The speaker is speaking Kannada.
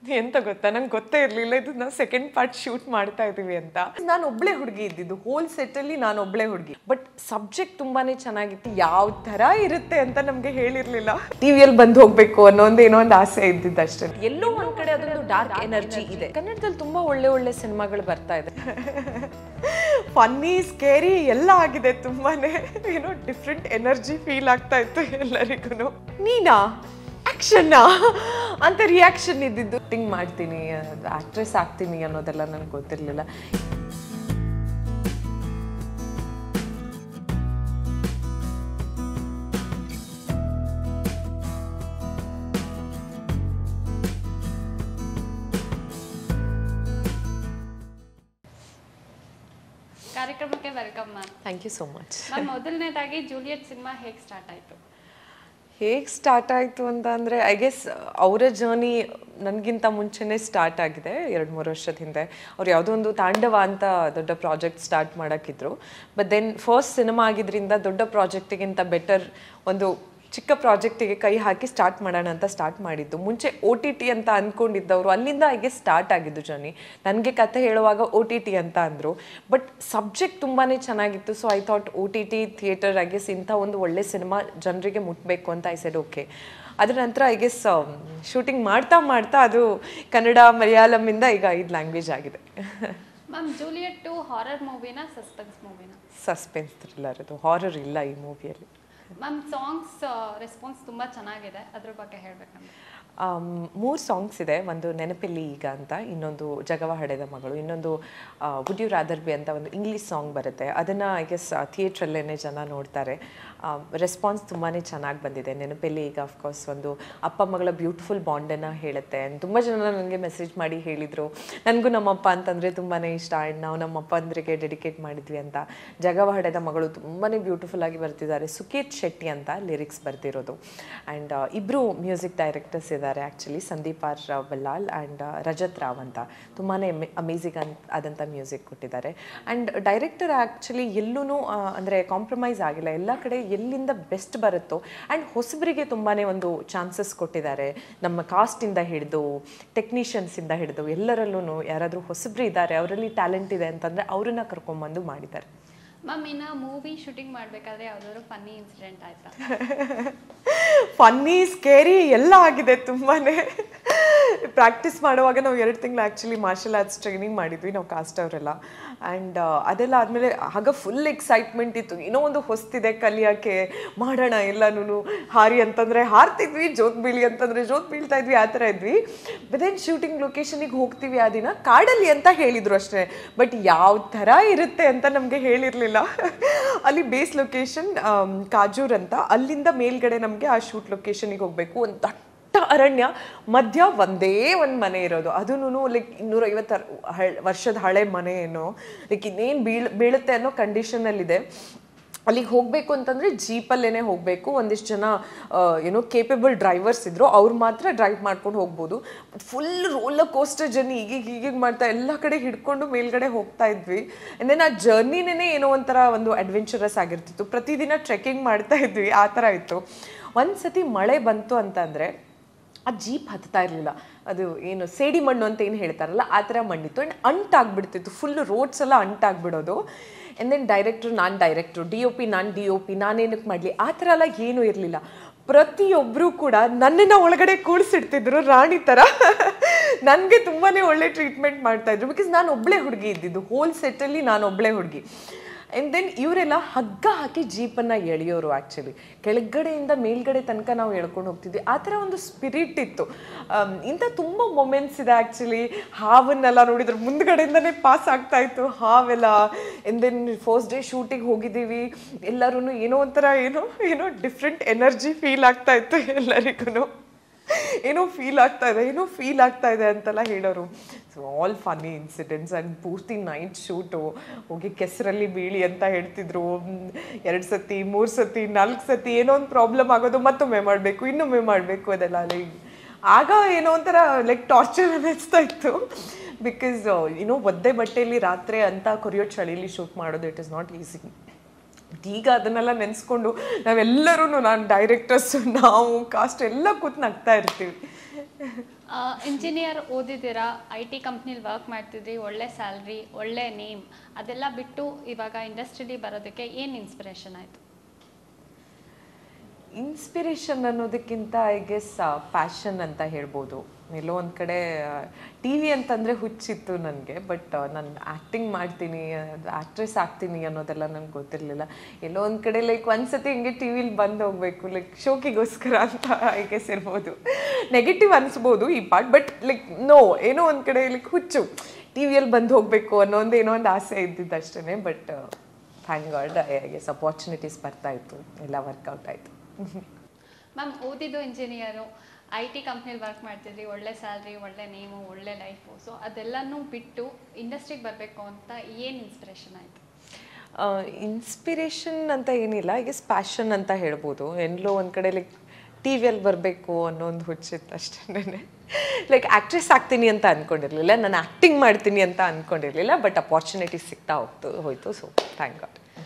ಎಂತ ಗೊತ್ತಾ ನಂಗೆ ಗೊತ್ತೇ ಇರಲಿಲ್ಲ ಇದು ನಾವು ಸೆಕೆಂಡ್ ಪಾರ್ಟ್ ಶೂಟ್ ಮಾಡ್ತಾ ಇದೀವಿ ಅಂತ ನಾನು ಒಬ್ಳೆ ಹುಡುಗಿ ಇದ್ದಿದ್ದು ಹೋಲ್ ಸೆಟ್ಟಲ್ಲಿ ನಾನು ಒಬ್ಳೆ ಹುಡುಗಿ ಬಟ್ ಸಬ್ಜೆಕ್ಟ್ ತುಂಬಾನೇ ಚೆನ್ನಾಗಿತ್ತು ಯಾವ ಥರ ಇರುತ್ತೆ ಅಂತ ನಮಗೆ ಹೇಳಿರ್ಲಿಲ್ಲ ಟಿವಿಯಲ್ಲಿ ಬಂದು ಹೋಗ್ಬೇಕು ಅನ್ನೋ ಒಂದು ಏನೋ ಒಂದು ಆಸೆ ಇದ್ದಿದ್ದು ಅಷ್ಟೇ ಎಲ್ಲೋ ಒಂದ್ ಕಡೆ ಅದೊಂದು ಡಾರ್ಕ್ ಎನರ್ಜಿ ಇದೆ ಕನ್ನಡದಲ್ಲಿ ತುಂಬಾ ಒಳ್ಳೆ ಒಳ್ಳೆ ಸಿನಿಮಾಗಳು ಬರ್ತಾ ಇದೆ ಫನ್ನಿ ಸ್ಕೇರಿ ಎಲ್ಲ ಆಗಿದೆ ತುಂಬಾನೇ ಏನೋ ಡಿಫ್ರೆಂಟ್ ಎನರ್ಜಿ ಫೀಲ್ ಆಗ್ತಾ ಇತ್ತು ಎಲ್ಲರಿಗೂ ನೀನಾ ಆಕ್ಷನ್ನ ಅಂತ ರಿಯಾಕ್ಷನ್ ಇದ್ದಿದ್ದು ಥಿಂಗ್ ಮಾಡ್ತೀನಿ ಆಕ್ಟ್ರೆಸ್ ಆಗ್ತೀನಿ ಅನ್ನೋದೆಲ್ಲ ನನಗೆ ಗೊತ್ತಿರಲಿಲ್ಲ ಕಾರ್ಯಕ್ರಮಕ್ಕೆ welcome ma'am thank you so much ma'am ಮೊದಲನೇದಾಗಿ ಜೂಲಿಯಟ್ ಸಿನಿಮಾ ಹೇಗೆ ಸ್ಟಾರ್ಟ್ ಆಯಿತು ಹೇಗೆ ಸ್ಟಾರ್ಟ್ ಆಯಿತು ಅಂತ ಅಂದರೆ ಐ ಗೆಸ್ ಅವರ ಜರ್ನಿ ನನಗಿಂತ ಮುಂಚೆನೇ ಸ್ಟಾರ್ಟ್ ಆಗಿದೆ ಎರಡು ಮೂರು ವರ್ಷದ ಹಿಂದೆ ಅವ್ರು ಯಾವುದೋ ಒಂದು ತಾಂಡವ ಅಂತ ದೊಡ್ಡ ಪ್ರಾಜೆಕ್ಟ್ ಸ್ಟಾರ್ಟ್ ಮಾಡೋಕ್ಕಿದ್ರು ಬಟ್ ದೆನ್ ಫಸ್ಟ್ ಸಿನಿಮಾ ಆಗಿದ್ರಿಂದ ದೊಡ್ಡ ಪ್ರಾಜೆಕ್ಟಿಗಿಂತ ಬೆಟರ್ ಒಂದು ಚಿಕ್ಕ ಪ್ರಾಜೆಕ್ಟಿಗೆ ಕೈ ಹಾಕಿ ಸ್ಟಾರ್ಟ್ ಮಾಡೋಣ ಅಂತ ಸ್ಟಾರ್ಟ್ ಮಾಡಿದ್ದು ಮುಂಚೆ ಒ ಟಿ ಟಿ ಅಂತ ಅಂದ್ಕೊಂಡಿದ್ದವರು ಅಲ್ಲಿಂದ ಹಾಗೆ ಸ್ಟಾರ್ಟ್ ಆಗಿದ್ದು ಜರ್ನಿ ನನಗೆ ಕತೆ ಹೇಳುವಾಗ ಒ ಟಿ ಟಿ ಅಂತ ಅಂದರು ಬಟ್ ಸಬ್ಜೆಕ್ಟ್ ತುಂಬಾ ಚೆನ್ನಾಗಿತ್ತು so I thought O T T theatre I guess ಇಂಥ ಒಂದು ಒಳ್ಳೆ ಸಿನಿಮಾ ಜನರಿಗೆ ಮುಟ್ಟಬೇಕು ಅಂತ ಐ ಸೆಡ್ ಓಕೆ ಅದರ ನಂತರ ಐ ಗೆಸ್ ಶೂಟಿಂಗ್ ಮಾಡ್ತಾ ಮಾಡ್ತಾ ಅದು ಕನ್ನಡ ಮಲಯಾಳಮಿಂದ ಈಗ ಐದು ಲ್ಯಾಂಗ್ವೇಜ್ ಆಗಿದೆ ಮ್ಯಾಮ್ ಜೂಲಿಯಟ್ ಟು ಹಾರರ್ ಮೂವಿನ ಸಸ್ಪೆನ್ಸ್ ಮೂವಿನ ಸಸ್ಪೆನ್ಸ್ ಥ್ರಿಲ್ಲರ್ ಅದು ಹಾರರ್ ಇಲ್ಲ ಈ ಮೂವಿಯಲ್ಲಿ ಮ್ಯಾಮ್ ಸಾಂಗ್ಸ್ ರೆಸ್ಪಾನ್ಸ್ ತುಂಬ ಚೆನ್ನಾಗಿದೆ ಅದ್ರ ಬಗ್ಗೆ ಹೇಳ್ಬೇಕಂದ್ರೆ ಮೂರು ಸಾಂಗ್ಸ್ ಇದೆ ಒಂದು ನೆನಪಿಲ್ಲಿ ಈಗ ಅಂತ ಇನ್ನೊಂದು ಜಗವ ಹಡೆದ ಮಗಳು ಇನ್ನೊಂದು ವುಡ್ ಯು ರಾದರ್ ಬಿ ಅಂತ ಒಂದು ಇಂಗ್ಲೀಷ್ ಸಾಂಗ್ ಬರುತ್ತೆ ಅದನ್ನು ಐ ಗೆಸ್ ಥಿಯೇಟ್ರಲ್ಲೇ ಜನ ನೋಡ್ತಾರೆ ರೆಸ್ಪಾನ್ಸ್ ತುಂಬಾ ಚೆನ್ನಾಗಿ ಬಂದಿದೆ ನೆನಪಲ್ಲಿ ಈಗ ಅಫ್ಕೋರ್ಸ್ ಒಂದು ಅಪ್ಪ ಮಗಳ ಬ್ಯೂಟಿಫುಲ್ ಬಾಂಡನ್ನು ಹೇಳುತ್ತೆ ತುಂಬ ಜನ ನನಗೆ ಮೆಸೇಜ್ ಮಾಡಿ ಹೇಳಿದರು ನನಗೂ ನಮ್ಮಪ್ಪ ಅಂತಂದರೆ ತುಂಬಾ ಇಷ್ಟ ಆ್ಯಂಡ್ ನಾವು ನಮ್ಮ ಅಪ್ಪಂದ್ರಿಗೆ ಡೆಡಿಕೇಟ್ ಮಾಡಿದ್ವಿ ಅಂತ ಜಗವ ಹಡೆದ ಮಗಳು ತುಂಬಾ ಬ್ಯೂಟಿಫುಲ್ ಆಗಿ ಬರ್ತಿದ್ದಾರೆ ಸುಕೇತ್ ಶೆಟ್ಟಿ ಅಂತ ಲಿರಿಕ್ಸ್ ಬರ್ತಿರೋದು ಆ್ಯಂಡ್ ಇಬ್ಬರು ಮ್ಯೂಸಿಕ್ ಡೈರೆಕ್ಟರ್ಸ್ ಇದ್ದಾರೆ actually Sandeep R Ballal and Rajat Rao ಅಂತ ತುಂಬಾ ಅಮೇಝಿಂಗ್ ಅಂತ ಆದಂಥ ಮ್ಯೂಸಿಕ್ ಕೊಟ್ಟಿದ್ದಾರೆ ಆ್ಯಂಡ್ ಡೈರೆಕ್ಟರ್ ಆ್ಯಕ್ಚುಲಿ ಎಲ್ಲೂ ಅಂದರೆ ಕಾಂಪ್ರಮೈಸ್ ಆಗಿಲ್ಲ ಎಲ್ಲ ಕಡೆ ಎಲ್ಲಿಂದ ಬೆಸ್ಟ್ ಬರುತ್ತೋ ಆ್ಯಂಡ್ ಹೊಸಬರಿಗೆ ತುಂಬಾ ಒಂದು ಚಾನ್ಸಸ್ ಕೊಟ್ಟಿದ್ದಾರೆ ನಮ್ಮ ಕಾಸ್ಟಿಂದ ಹಿಡಿದು ಟೆಕ್ನಿಷಿಯನ್ಸಿಂದ ಹಿಡಿದು ಎಲ್ಲರಲ್ಲೂ ಯಾರಾದರೂ ಹೊಸಬ್ರು ಇದ್ದಾರೆ ಅವರಲ್ಲಿ ಟ್ಯಾಲೆಂಟ್ ಇದೆ ಅಂತಂದರೆ ಅವ್ರನ್ನ ಕರ್ಕೊಂಬಂದು ಮಾಡಿದ್ದಾರೆ ಮ್ಯಾಮ್ ಇನ್ನು ಮೂವಿ ಶೂಟಿಂಗ್ ಮಾಡಬೇಕಾದ್ರೆ ಯಾವ್ದಾದ್ರು ಫನ್ನಿ ಇನ್ಸಿಡೆಂಟ್ ಆಯ್ತಾ ಫನ್ನಿ ಸ್ಕೇರಿ ಎಲ್ಲ ಆಗಿದೆ ತುಂಬಾ ಪ್ರಾಕ್ಟೀಸ್ ಮಾಡುವಾಗ ನಾವು ಎರಡು ತಿಂಗಳು ಆ್ಯಕ್ಚುಲಿ ಮಾರ್ಷಲ್ ಆರ್ಟ್ಸ್ ಟ್ರೈನಿಂಗ್ ಮಾಡಿದ್ವಿ ನಾವು ಕಾಸ್ಟ್ ಅವರೆಲ್ಲ ಆ್ಯಂಡ್ ಅದೆಲ್ಲ ಆದಮೇಲೆ ಆಗ ಫುಲ್ ಎಕ್ಸೈಟ್ಮೆಂಟ್ ಇತ್ತು ಏನೋ ಒಂದು ಹೊಸ್ತಿದೆ ಕಲಿಯೋಕ್ಕೆ ಮಾಡೋಣ ಎಲ್ಲನೂ ಹಾರಿ ಅಂತಂದರೆ ಹಾರ್ತಿದ್ವಿ ಜೋತ್ ಬೀಳಿ ಅಂತಂದರೆ ಜೋತ್ ಬೀಳ್ತಾ ಇದ್ವಿ ಆ ಥರ ಇದ್ವಿ ದೆನ್ ಶೂಟಿಂಗ್ ಲೊಕೇಶನಿಗೆ ಹೋಗ್ತೀವಿ ಆ ದಿನ ಕಾಡಲ್ಲಿ ಅಂತ ಹೇಳಿದರು ಅಷ್ಟೇ ಬಟ್ ಯಾವ ಥರ ಇರುತ್ತೆ ಅಂತ ನಮಗೆ ಹೇಳಿರಲಿಲ್ಲ ಅಲ್ಲಿ ಬೇಸ್ ಲೊಕೇಶನ್ ಕಾಜೂರ್ ಅಂತ ಅಲ್ಲಿಂದ ಮೇಲ್ಗಡೆ ನಮಗೆ ಆ ಶೂಟ್ ಲೊಕೇಶನಿಗೆ ಹೋಗಬೇಕು ಒಂದು ದಟ್ಟ ಅರಣ್ಯ ಮಧ್ಯ ಒಂದೇ ಒಂದು ಮನೆ ಇರೋದು ಅದೂ ಲೈಕ್ ಇನ್ನೂರೈವತ್ತು ವರ್ಷದ ಹಳೆ ಮನೆ ಏನೋ ಲೈಕ್ ಇನ್ನೇನು ಬೀಳ್ ಬೀಳುತ್ತೆ ಅನ್ನೋ ಕಂಡೀಷನಲ್ಲಿದೆ ಅಲ್ಲಿಗೆ ಹೋಗಬೇಕು ಅಂತಂದರೆ ಜೀಪಲ್ಲೇ ಹೋಗಬೇಕು ಒಂದಿಷ್ಟು ಜನ ಏನೋ ಕೇಪಬಲ್ ಡ್ರೈವರ್ಸ್ ಇದ್ದರು ಅವ್ರು ಮಾತ್ರ ಡ್ರೈವ್ ಮಾಡ್ಕೊಂಡು ಹೋಗ್ಬೋದು ಫುಲ್ ರೋಲರ್ ಕೋಸ್ಟರ್ ಜರ್ನಿ ಈಗೀಗ ಹೀಗೀಗ ಮಾಡ್ತಾ ಎಲ್ಲ ಕಡೆ ಹಿಡ್ಕೊಂಡು ಮೇಲ್ಗಡೆ ಹೋಗ್ತಾ ಇದ್ವಿ ದೆನ್ ಆ ಜರ್ನಿನೇ ಏನೋ ಒಂಥರ ಒಂದು ಅಡ್ವೆಂಚರಸ್ ಆಗಿರ್ತಿತ್ತು ಪ್ರತಿದಿನ ಟ್ರೆಕ್ಕಿಂಗ್ ಮಾಡ್ತಾ ಇದ್ವಿ ಆ ಥರ ಇತ್ತು ಒಂದು ಸತಿ ಮಳೆ ಬಂತು ಅಂತಂದರೆ ಆ ಜೀಪ್ ಹತ್ತಾ ಇರಲಿಲ್ಲ ಅದು ಏನು ಸೇಡಿ ಮಣ್ಣು ಅಂತ ಏನು ಹೇಳ್ತಾರಲ್ಲ ಆ ಥರ ಮಣ್ಣಿತ್ತು ಆ್ಯಂಡ್ ಅಂಟಾಗ್ಬಿಡ್ತಿತ್ತು ಫುಲ್ ರೋಡ್ಸ್ ಎಲ್ಲ ಅಂಟಾಗ್ಬಿಡೋದು ಆ್ಯಂಡ್ ದೆನ್ ಡೈರೆಕ್ಟ್ರು ನಾನು ಡೈರೆಕ್ಟ್ರು ಡಿ ಒ ಪಿ ನಾನು ಡಿ ಒ ಪಿ ನಾನೇನಕ್ಕೆ ಮಾಡಲಿ ಆ ಥರ ಎಲ್ಲ ಏನೂ ಇರಲಿಲ್ಲ ಪ್ರತಿಯೊಬ್ಬರು ಕೂಡ ನನ್ನನ್ನು ಒಳಗಡೆ ಕೂಡಿಸಿಡ್ತಿದ್ರು ರಾಣಿ ಥರ ನನಗೆ ತುಂಬಾ ಒಳ್ಳೆ ಟ್ರೀಟ್ಮೆಂಟ್ ಮಾಡ್ತಾಯಿದ್ರು ಬಿಕಾಸ್ ನಾನು ಒಬ್ಬಳೇ ಹುಡುಗಿ ಇದ್ದಿದ್ದು ಹೋಲ್ ಸೆಟ್ಟಲ್ಲಿ ನಾನು ಒಬ್ಬಳೇ ಹುಡುಗಿ ಆ್ಯಂಡ್ ದೆನ್ ಇವರೆಲ್ಲ ಹಗ್ಗ ಹಾಕಿ ಜೀಪನ್ನು ಎಳೆಯೋರು ಆ್ಯಕ್ಚುಲಿ ಕೆಳಗಡೆಯಿಂದ ಮೇಲ್ಗಡೆ ತನಕ ನಾವು ಎಳ್ಕೊಂಡು ಹೋಗ್ತಿದ್ವಿ ಆ ಥರ ಒಂದು ಸ್ಪಿರಿಟ್ ಇತ್ತು ಆಮ್, ಇಂಥ ತುಂಬ ಮೊಮೆಂಟ್ಸ್ ಇದೆ ಆ್ಯಕ್ಚುಲಿ ಹಾವನ್ನೆಲ್ಲ ನೋಡಿದ್ರೆ ಮುಂದ್ಗಡೆಯಿಂದನೇ ಪಾಸ್ ಆಗ್ತಾ ಇತ್ತು ಹಾವೆಲ್ಲ ಆ್ಯಂಡ್ ದೆನ್ ಫಸ್ಟ್ ಡೇ ಶೂಟಿಗೆ ಹೋಗಿದ್ದೀವಿ ಎಲ್ಲರೂ ಏನೋ ಒಂಥರ ಏನೋ ಏನೋ ಡಿಫ್ರೆಂಟ್ ಎನರ್ಜಿ ಫೀಲ್ ಆಗ್ತಾ ಇತ್ತು ಎಲ್ಲರಿಗೂ ಏನೋ ಫೀಲ್ ಆಗ್ತಾ ಇದೆ ಏನೋ ಫೀಲ್ ಆಗ್ತಾ ಇದೆ ಅಂತೆಲ್ಲ ಹೇಳೋರು so all funny incidents and ಪೂರ್ತಿ ನೈಟ್ ಶೂಟು ಹೋಗಿ ಕೆಸರಲ್ಲಿ ಬೀಳಿ ಅಂತ ಹೇಳ್ತಿದ್ರು ಎರಡು ಸತಿ ಮೂರು ಸತಿ ನಾಲ್ಕು ಸತಿ ಏನೋ ಒಂದು ಪ್ರಾಬ್ಲಮ್ ಆಗೋದು ಮತ್ತೊಮ್ಮೆ ಮಾಡಬೇಕು ಇನ್ನೊಮ್ಮೆ ಮಾಡಬೇಕು ಅದೆಲ್ಲ ಲೈಕ್ ಆಗ ಏನೋ ಒಂಥರ ಲೈಕ್ ಟಾರ್ಚರ್ ಅನ್ನಿಸ್ತಾ ಇತ್ತು ಬಿಕಾಸ್ ಏನೋ ಒದ್ದೆ ಬಟ್ಟೆಯಲ್ಲಿ ರಾತ್ರಿ ಅಂತ ಕೊರಿಯೋ ಚಳಿಲಿ ಶೂಟ್ ಮಾಡೋದು ಇಟ್ ಇಸ್ ನಾಟ್ ಈಸಿ ಈಗ ಅದನ್ನೆಲ್ಲ ನೆನೆಸ್ಕೊಂಡು ನಾವೆಲ್ಲರೂ ನಾನು ಡೈರೆಕ್ಟರ್ಸ್ ನಾವು ಕಾಸ್ಟ್ ಎಲ್ಲ ಕೂತ್ ನಗ್ತಾ ಇರ್ತೀವಿ ಇಂಜಿನಿಯರ್ ಓದಿದ್ದೀರಾ ಐ ಟಿ ಕಂಪ್ನಿಲಿ ವರ್ಕ್ ಮಾಡ್ತಿದ್ರಿ ಒಳ್ಳೆ ಸ್ಯಾಲ್ರಿ ಒಳ್ಳೆ ನೇಮ್ ಅದೆಲ್ಲ ಬಿಟ್ಟು ಇವಾಗ ಇಂಡಸ್ಟ್ರಿಲಿ ಬರೋದಕ್ಕೆ ಏನು ಇನ್ಸ್ಪಿರೇಷನ್ ಆಯಿತು ಇನ್ಸ್ಪಿರೇಷನ್ ಅನ್ನೋದಕ್ಕಿಂತ ಐ ಗೆಸ್ ಪ್ಯಾಷನ್ ಅಂತ ಹೇಳ್ಬೋದು ಎಲ್ಲೋ ಒಂದು ಕಡೆ ಟಿ ವಿ ಅಂತಂದರೆ ಹುಚ್ಚಿತ್ತು ನನಗೆ ಬಟ್ ನಾನು ಆ್ಯಕ್ಟಿಂಗ್ ಮಾಡ್ತೀನಿ ಆ್ಯಕ್ಟ್ರೆಸ್ ಆಗ್ತೀನಿ ಅನ್ನೋದೆಲ್ಲ ನನಗೆ ಗೊತ್ತಿರಲಿಲ್ಲ ಎಲ್ಲೋ ಒಂದು ಕಡೆ ಲೈಕ್ ಒಂದ್ಸತಿ ಹಿಂಗೆ ಟಿ ವಿಲಿ ಬಂದು ಹೋಗ್ಬೇಕು ಲೈಕ್ ಶೋಕಿಗೋಸ್ಕರ ಅಂತ ಐ ಗೆಸ್ ಇರ್ಬೋದು ನೆಗೆಟಿವ್ ಅನಿಸ್ಬೋದು ಈ ಪಾರ್ಟ್ ಬಟ್ ಲೈಕ್ ನೋ ಏನೋ ಒಂದು ಕಡೆ ಲೈಕ್ ಹುಚ್ಚು ಟಿ ವಿಯಲ್ಲಿ ಬಂದು ಹೋಗಬೇಕು ಅನ್ನೋ ಒಂದು ಏನೋ ಒಂದು ಆಸೆ ಇದ್ದಿದ್ದು ಅಷ್ಟೇ but thank God I guess opportunities ಬರ್ತಾ ಇತ್ತು ಎಲ್ಲ ವರ್ಕೌಟ್ ಆಯಿತು ಮ್ಯಾಮ್ ಓದಿದ್ದು ಇಂಜಿನಿಯರು ಐ ಟಿ ಕಂಪ್ನಿಲಿ ವರ್ಕ್ ಮಾಡ್ತಿದ್ರಿ ಒಳ್ಳೆ ಸ್ಯಾಲ್ರಿ ಒಳ್ಳೆ ನೇಮು ಒಳ್ಳೆ ಲೈಫು ಸೊ ಅದೆಲ್ಲನೂ ಬಿಟ್ಟು ಇಂಡಸ್ಟ್ರಿಗೆ ಬರಬೇಕು ಅಂತ ಏನು ಇನ್ಸ್ಪಿರೇಷನ್ ಆಯಿತು ಇನ್ಸ್ಪಿರೇಷನ್ ಅಂತ ಏನಿಲ್ಲ ಐ ಗೆಸ್ ಪ್ಯಾಷನ್ ಅಂತ ಹೇಳ್ಬೋದು ಎಲ್ಲೋ ಒಂದು ಕಡೆ ಲೈಕ್ ಟಿ ವಿಯಲ್ಲಿ ಬರಬೇಕು ಅನ್ನೋ ಒಂದು ಹುಚ್ಚಿತ್ತು ಅಷ್ಟೇ ಲೈಕ್ ಆ್ಯಕ್ಟ್ರೆಸ್ ಆಗ್ತೀನಿ ಅಂತ ಅಂದ್ಕೊಂಡಿರಲಿಲ್ಲ ನಾನು ಆ್ಯಕ್ಟಿಂಗ್ ಮಾಡ್ತೀನಿ ಅಂತ ಅಂದ್ಕೊಂಡಿರಲಿಲ್ಲ ಬಟ್ ಅಪಾರ್ಚುನಿಟಿ ಸಿಗ್ತಾ ಹೋಗ್ತು ಹೋಯ್ತು ಸೊ ಥ್ಯಾಂಕ್ ಗಾಡ್